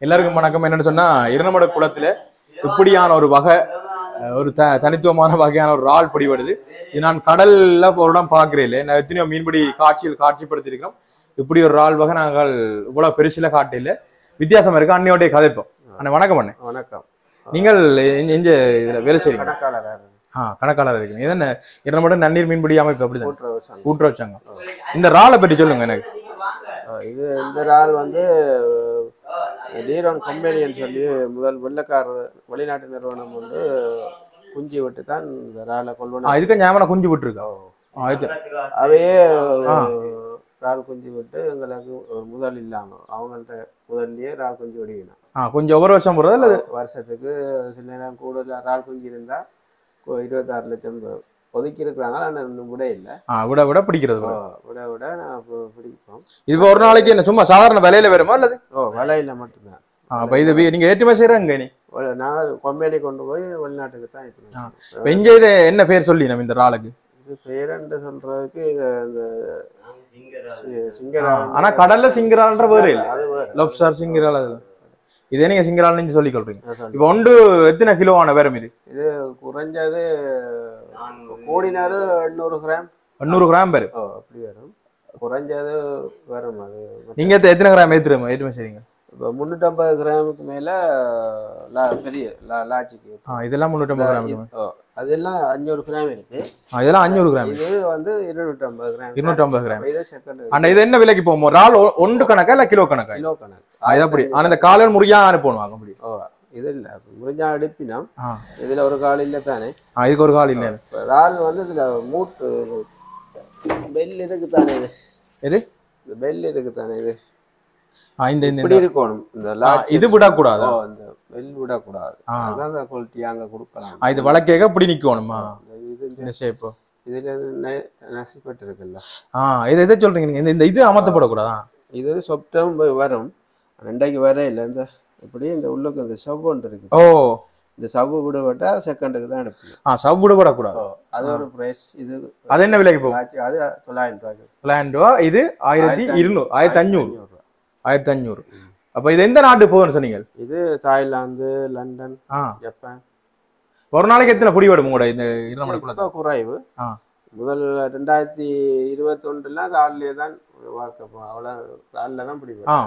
எல்லாருக்கும் வணக்கம் என்னன்னு சொன்னா இரநமட குளத்துல இப்படியான ஒரு வகை அஹ், ஒரு த தனித்துவமான வகையான ஒரு இறால் பிடிபடுது இது நான் கடல்ல ஒரு இடம் பார்க்கிறேன் நான் எத்தனையோ மீன்பிடி காட்சியில் காட்சிப்படுத்தியிருக்கிறோம் இப்படி ஒரு இறால் வகை நாங்கள் இவ்வளவு பெருசில காட்டையில வித்தியாசம் இருக்கு அன்னையோடைய கதைப்போம் அண்ணா வணக்கம் அண்ணே வணக்கம் நீங்கள் எங்க- எங்க இதுல வேலை செய்றீங்க கணக்காளர் ஆ கணக்காளர் இருக்கீங்க இது என்ன இரநமட நன்னீர் மீன்பிடி அமைப்பு அப்படிதான் கூட்டுறவு சங்கம் கூட்டுறவு சங்கம் இந்த இறாலை பற்றி சொல்லுங்க எனக்கு அஹ் இது இந்த நாள் வந்து டீரோன் கம்பெனின்னு சொல்லி முதல் வெள்ளக்காரர் வெளிநாட்டு நிறுவனம் வந்து குஞ்சு விட்டு தான் இந்த இறாலை ஆ, கொள்வன இதுக்கு ஞாபகம் குஞ்சு விட்டுருக்கா ஆ, இது அவையே ஆ. இறால் குஞ்சு விட்டு எங்களுக்கு ஒரு முதல் இல்லாம அவங்கள்ட்ட முதல்லயே இறால் குஞ்சு விடுவினோம் ஆ கொஞ்சம் ஒவ்வொரு வருஷம் போறது அல்லது வருஷத்துக்கு சில நேரம் கூடுதல் இறால் குஞ்சு இருந்தா கு- இருபத்தாறு லட்சம் ஒதுக்கி இருக்கிறாங்க ஆனால் இன்னும் விட இல்லை ஆ விட விட பிடிக்கிறது போல. விட விட நான் பி- பிடிப்போம் இது ஒரு நாளைக்கு என்ன சும்மா சாதாரண விலையில வருமா அல்லது ஓ விலையில மட்டும்தான் ஆ, அப்ப இது வி- நீங்க ஏற்றுமதி செய்யறங்க நீ ஒரு- நான் கொம்பேனி கொண்டு போய் வெளிநாட்டுக்கு தான் ஆ. இப்போ இப்ப இங்க இது என்ன பேர் சொல்லி நம்ம இந்த இறாலுக்கு இது பேரண்டு சொல்றதுக்கு இது இந்த சி- ஆ, சிங்கரா ஆனா கடல்ல சிங்கரால்ன்ற வேறு இல்ல அது வேற லப்ஸ்டார் சிங்கரால் அது இதே நீங்க சிங்கரால் நீங்க சொல்லி கொள்றீங்க நான் சொல்றேன். இப்ப ஒன்று எத்தனை கிலோ ஆன வேறும் இது இது குறைஞ்சது கோடினாரு எண்ணூறு கிராம் எண்ணூறு கிராம் பேரு ஓ அப்படி வரும் குறைஞ்சது வரும் அது நீங்க எத்த- எத்தனை கிராம் ஏத்துறோம் ஏற்றுமதி செய்றீங்க இப்போ முந்நூற்றம்பது கிராமுக்கு மேல லா- பெரிய லா- லாச்சிக்கு ஆ இதெல்லாம் முந்நூற்றம்பது கிராம் இது- ஓ அதெல்லாம் அஞ்சூறு கிராம் இருக்கு ஆ இதெல்லாம் அஞ்சூறு கிராம் இது வந்து இருநூற்றம்பது கிராம் இருநூற்றம்பது கிராம் இது செகண்ட் ஆனா இது என்ன விலைக்கு போகும் ஒரு ஆள் ஒ- ஒன்று கணக்கா இல்ல கிலோ கணக்கா கிலோ கணக்கு அது அப்படி ஆனா இந்த காலையில் முறியா அனுப்பணும் அப்படி ஓ இது இல்ல முறிஞ்சா அடுப்பினோம் ஆ இதுல ஒரு கால் இல்ல தானே ஆ, இதுக்கு ஒரு கால் இல்லை இப்ப இறால் வந்து இதுல மூட்டு பெல் இருக்கு தானே இது எது இந்த பெல் இருக்கு தானே இது ஆ, இந்த இந்த இப்படி இருக்கணும் இந்த ஆ, லாட்ச் இது விடக்கூடாது ஓ இந்த பெல் விடக்கூடாது ஆ. அதான் அந்த குவாலிட்டி அங்க கொடுக்கலாம் ஆ, இது வழக்கேக இப்படி நிக்கணுமா இந்த இது இந்த- இந்த ஷேப்பு இதுல இது நெ- நசிப்பட்டு இருக்குல்ல ஆ இது எதை சொல்றீங்க நீங்க இந்த இந்த இது அமர்த்தப்படக்கூடாதா இது சொப்டம் வரும் ரெண்டைக்கு வர இல்லை இந்த இப்படி இந்த உள்ளுக்கு இந்த சவ் ஒன்று இருக்கு ஓ இந்த சவ்வு விடுபட்டா செகண்டுக்கு தான் அனுப்பணும் ஆ சவ் விடக்கூடாது ஓ அது ஒரு பிரைஸ் இது அது என்ன விலைக்கு போகும் ஆச்சு, அது தொள்ளாயிரம் ரூபாய்க்கு லேண்டோ இது ஆயிரத்தி இருநூறு ஆயிரத்தி அஞ்சூறு ரூபா. ஆயிரத்தி அஞ்சூறு அப்ப இது எந்த நாட்டு போகுதுன்னு சொன்னீங்க இது தாய்லாந்து லண்டன் ஆ ஜப்பான் ஒரு நாளைக்கு எத்தனை புடி விடும் கூட இந்த இரண்டு இப்போ குறைவு ஆ. முதல் ரெண்டாயிரத்தி இருபத்தி ஒன்றுல ரால்லே தான் வாழ்க்கை போ- அவ்வளோ ராலில் தான் பிடிக்கும் ஆ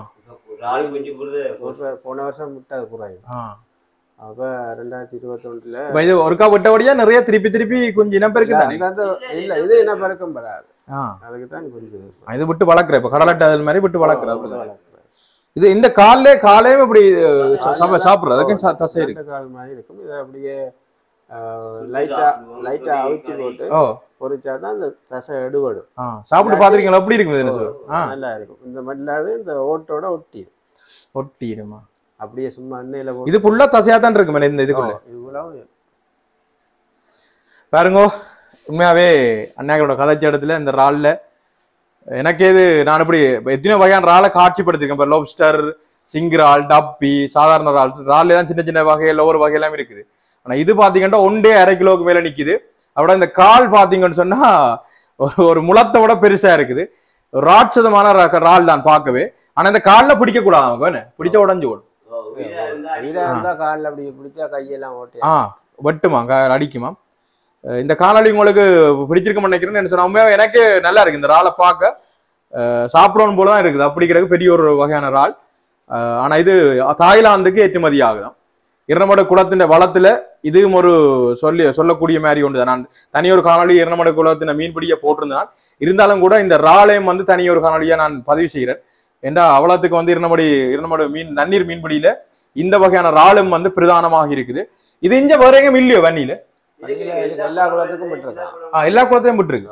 ஒரு போன வருஷம் முட்டை குறைவு ஆ அப்போ ரெண்டாயிரத்தி இருபத்தி ஒன்றுல இப்ப இது ஒருக்கா விட்டபடியா நிறைய திருப்பி திருப்பி கொஞ்சம் இனப்பெருக்கு தானே இல்ல இது என்ன பெருக்கம் வராது ஆ அதுக்கு தான் கொஞ்சம் ஆ, இது விட்டு வளர்க்குற இப்ப கடலட்டை அது மாதிரி விட்டு வளர்க்குற ஓ, அப்படிதான். வளர்க்குறேன். இது இந்த கால்லே காலையும் இப்படி சாப்பிட சாப்பிடுறது அதுக்கும் ச- தசை இருக்கு ரெண்டு கால் மாதிரி இருக்கும் இதை அப்படியே லைட்டா லைட்டா அவிச்சு போட்டு ஓ பொரிச்சா தான் இந்த தசை எடுபடும் ஆ சாப்பிட்டு பாத்திருக்கீங்களா எப்படி இருக்கும் இது சார் ஆ நல்லா இருக்கும் இந்த மல்லாது இந்த ஓட்டோட ஒட்டி ஒட்டிடுமா அப்படியே சும்மா எண்ணெயில போட்டு இது ஃபுல்லா தசையா தான் இருக்கு மேல இந்த இதுக்குள்ள இவ்வளவு பாருங்க உண்மையாவே அண்ணாக்களோட கதைச்ச இடத்துல இந்த ரால்ல எனக்கு இது நான் இப்படி இப்ப எத்தனை வகையான ராலை காட்சிப்படுத்திருக்கேன் இப்போ லோப்ஸ்டர் சிங்கிரால் டப்பி சாதாரண ரால் ரால் எல்லாம் சின்ன சின்ன வகையில் ஒவ்வொரு வகையெல்லாம் இருக்குது ஆனா இது பாத்தீங்கன்னா ஒன்றே அரை கிலோவுக்கு மேல நிக்குது அதோட இந்த கால் பாத்தீங்கன்னு சொன்னா ஒரு ஒரு முளத்தை விட பெருசா இருக்குது ஒரு ராட்சதமான ர- ரால் தான் பார்க்கவே ஆனா இந்த கால்ல பிடிக்க கூடாது அவங்க என்ன பிடிச்ச உடஞ்சு ஓடும் வீடா இருந்தா காலில் அப்படி பிடிச்சா கையெல்லாம் ஓட்டி ஆ வெட்டுமா க- அடிக்குமா அஹ் இந்த காணொளி உங்களுக்கு பிடிச்சிருக்க நினைக்கிறேன்னு என்ன சொன்னா உண்மையாவே எனக்கு நல்லா இருக்கு இந்த இறாலை பார்க்க அஹ் சாப்பிடணும் போல தான் இருக்குது அப்படி கிடக்கு பெரிய ஒரு வகையான இறால் அஹ் ஆனா இது தாய்லாந்துக்கு ஏற்றுமதி ஆகுதாம் இரநமட குளத்தின் வளத்துல இதுவும் ஒரு சொல்லி சொல்லக்கூடிய மாதிரி ஒன்று தான் நான் தனியொரு காணொளி இரநமட குளத்தின மீன்பிடிய போட்டிருந்தேன் இருந்தாலும் கூட இந்த இறாலையும் வந்து தனியொரு காணொலியா நான் பதிவு செய்கிறேன் ஏண்டா அவ்வளோத்துக்கு வந்து இரநமடி இரநமட மீன் நன்னீர் மீன்பிடியில இந்த வகையான இறாலும் வந்து பிரதானமாக இருக்குது இது இங்க வேற எங்க இல்லையோ வன்னியில வண்டியில இருக்கு, எல்லா குளத்துக்கும் விட்டுருக்கான் ஆ, எல்லா குளத்திலையும் விட்டுருக்கு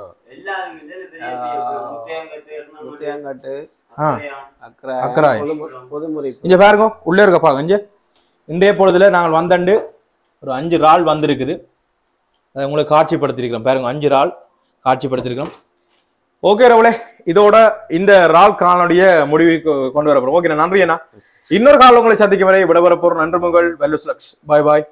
முத்தியாங்கட்டு ஆ அக்கறை அக்கராய். பொதுமு- பொதுமுறைப்பு இங்க பாருங்க உள்ளே இருக்க பாருங்க இங்க இன்றைய பொழுதுல நாங்கள் வந்தண்டு ஒரு அஞ்சு இறால் வந்திருக்குது அதை உங்களுக்கு காட்சிப்படுத்திருக்கிறோம் பாருங்க அஞ்சு இறால் காட்சிப்படுத்திருக்கிறோம் ஓகே ரவுளே இதோட இந்த இறால் காலனுடைய முடிவுக்கு கொண்டு வர போறோம் ஓகே நன்றி அண்ணா இன்னொரு காலம் உங்களை சந்திக்கும் வரை விட வர போறோம் நன்றி உங்கள் வெல்லுஸ் லக்ஸ் பாய் பாய்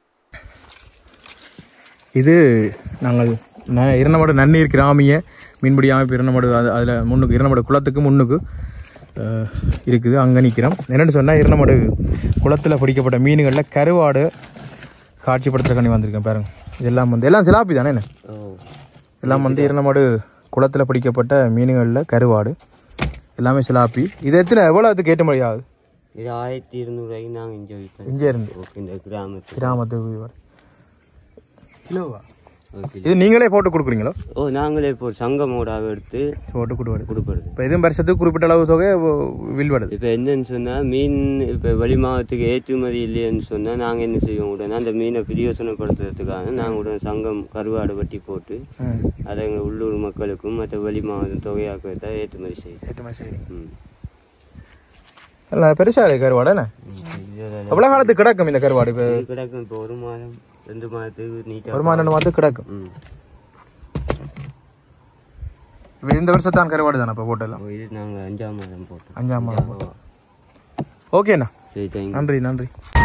இது நாங்கள் ந- இரநமடு நன்னீர் கிராமிய மீன்பிடி அமைப்பு இரநமடு அது அதில் முன்னுக்கு இரநமடு குளத்துக்கு முன்னுக்கு அஹ், இருக்குது அங்கே நிற்கிறோம் என்னென்னு சொன்னால் இரநமடு குளத்தில் பிடிக்கப்பட்ட மீன்களில் கருவாடு காட்சிப்படுத்துறக்காண்டி வந்திருக்கேன் பாருங்க இதெல்லாம் வந்து எல்லாம் சிலாப்பி தானே என்ன எல்லாம் வந்து இரநமடு குளத்தில் பிடிக்கப்பட்ட மீன்களில் கருவாடு எல்லாமே சிலாப்பி இது எத்தனை எவ்வளோ அதுக்கு ஏற்ற மாதிரி ஆகுது இது ஆயிரத்தி இருநூறுவாய்க்கு நாங்கள் என்ஜாய் பண்ணோம் இங்கே இருந்து ஓகே இந்த கிராமத்தில் கிராமத்து வீடு. கிலோவா ஓகே இது நீங்களே போட்டு கொடுக்குறீங்களோ ஓ நாங்களே இப்போ சங்கமோடாக எடுத்து போட்டு கொடுவாடு கொடுப்பறது இப்போ இதுவும் வருஷத்துக்கு குறிப்பிட்ட அளவு தொகை வில்வடுது இப்போ என்னன்னு சொன்னால் மீன் இப்போ வெளி மாவட்டத்துக்கு ஏற்றுமதி இல்லைன்னு சொன்னால் நாங்கள் என்ன செய்வோம் உடனே அந்த மீனை பிரயோசனப்படுத்துறதுக்காக நாங்கள் உடனே சங்கம் கருவாடு வட்டி போட்டு ம் அதை எங்கள் உள்ளூர் மக்களுக்கும் மற்ற வெளி மாவட்டம் தொகையாக்கிறத ஏற்றுமதி செய்யும் ஏற்ற மாதிரி சரி ம் நல்லா பெருசாக இருக்கு கருவாடு என்ன இதெல்லாம் எவ்வளோ காலத்துக்கு கிடக்கும் இந்த கருவாடு இப்போ இது கிடக்கும் இப்போ ஒரு மாதம் ரெண்டு மாதத்துக்கு நீட்டாக ஒரு மாதம் ரெண்டு மாதத்துக்கு கிடக்கும் ம் இப்போ இந்த வருஷத்தான் கருவாடு தானே இப்போ போட்டெல்லாம் இது நாங்கள் அஞ்சாம் மாதம் போட்டோம் அஞ்சாம் மாதம் ஓகேண்ணா சரி தேங்க்யூ நன்றி நன்றி